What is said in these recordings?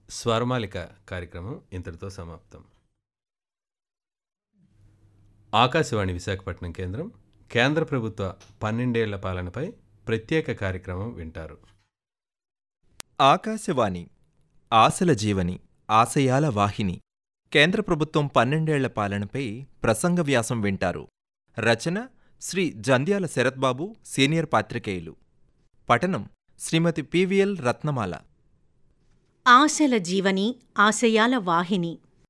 స్వరమాలిక కార్యక్రమం ఇంతటితో సమాప్తం ఆకాశవాణి విశాఖపట్నం కేంద్రం కేంద్ర ప్రభుత్వ పన్నెండేళ్ల పాలనపై ప్రత్యేక కార్యక్రమం వింటారు ఆకాశవాణి ఆశల జీవని ఆశయాల వాహిని కేంద్ర ప్రభుత్వం పన్నెండేళ్ల పాలనపై ప్రసంగ వ్యాసం వింటారు రచన శ్రీ జంధ్యాల శరత్బాబు సీనియర్ పాత్రికేయులు పఠనం శ్రీమతి పివిఎల్ రత్నమాల ఆశల జీవని ఆశయాల వాహిని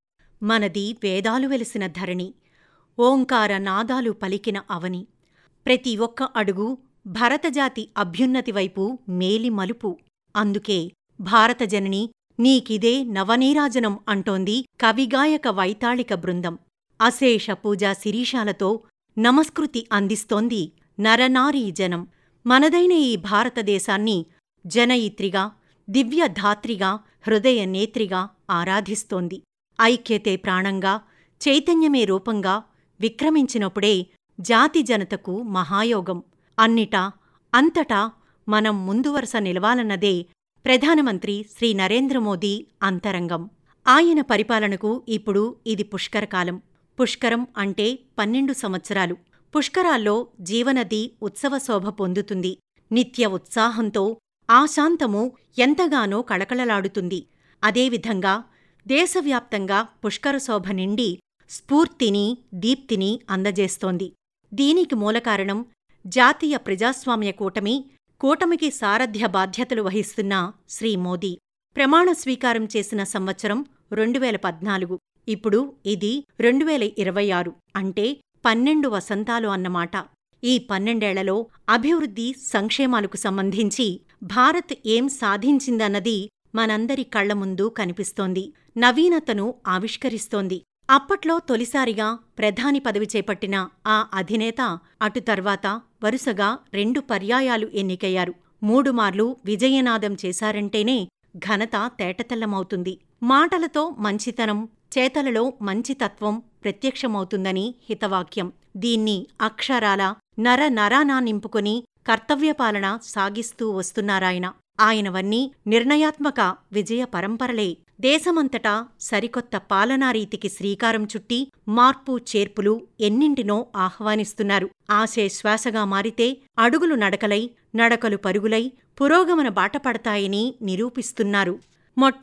మనది వేదాలు వెలిసిన ధరణి ఓంకార నాదాలు పలికిన అవని ప్రతి ఒక్క అడుగు భరతజాతి అభ్యున్నతి వైపు మేలి మలుపు అందుకే భారతజనని నీకిదే నవనీరాజనం అంటోంది కవిగాయక వైతాళిక బృందం అశేష పూజా శిరీషాలతో నమస్కృతి అందిస్తోంది నరనారీ జనం మనదైన ఈ భారతదేశాన్ని జనయిత్రిగా దివ్యధాత్రిగా హృదయ నేత్రిగా ఆరాధిస్తోంది ఐక్యతే ప్రాణంగా చైతన్యమే రూపంగా విక్రమించినప్పుడే జాతి జనతకు మహాయోగం అన్నిటా అంతటా మనం ముందు వరుస నిలవాలన్నదే ప్రధానమంత్రి శ్రీ నరేంద్ర మోదీ అంతరంగం ఆయన పరిపాలనకు ఇప్పుడు ఇది పుష్కరకాలం పుష్కరం అంటే పన్నెండు సంవత్సరాలు పుష్కరాల్లో జీవనది ఉత్సవశోభ పొందుతుంది నిత్య ఉత్సాహంతో ఆశాంతము ఎంతగానో కళకళలాడుతుంది అదేవిధంగా దేశవ్యాప్తంగా పుష్కరశోభ నిండి స్ఫూర్తిని దీప్తిని అందజేస్తోంది దీనికి మూలకారణం జాతీయ ప్రజాస్వామ్య కూటమి కూటమికి సారథ్య బాధ్యతలు వహిస్తున్న శ్రీ మోదీ ప్రమాణ స్వీకారం చేసిన సంవత్సరం రెండువేల పద్నాలుగు ఇప్పుడు ఇది రెండువేల ఇరవై ఆరు అంటే పన్నెండు వసంతాలు అన్నమాట ఈ పన్నెండేళ్లలో అభివృద్ధి సంక్షేమాలకు సంబంధించి భారత్ ఏం సాధించిందన్నది మనందరి కళ్ల ముందు కనిపిస్తోంది నవీనతను ఆవిష్కరిస్తోంది అప్పట్లో తొలిసారిగా ప్రధాని పదవి చేపట్టిన ఆ అధినేత అటు తర్వాత వరుసగా రెండు పర్యాయాలు ఎన్నికయ్యారు మూడుమార్లు విజయనాదం చేశారంటేనే ఘనత తేటతెల్లమవుతుంది మాటలతో మంచితనం చేతలలో మంచితత్వం ప్రత్యక్షమవుతుందని హితవాక్యం దీన్ని అక్షరాల నర నరానా నింపుకొని కర్తవ్యపాలన సాగిస్తూ వస్తున్నారాయన ఆయనవన్నీ నిర్ణయాత్మక విజయ పరంపరలే దేశమంతటా సరికొత్త పాలనారీతికి శ్రీకారం చుట్టి మార్పు చేర్పులు ఎన్నింటినో ఆహ్వానిస్తున్నారు ఆశే శ్వాసగా మారితే అడుగులు నడకలై నడకలు పరుగులై పురోగమన బాటపడతాయని నిరూపిస్తున్నారు మొట్ట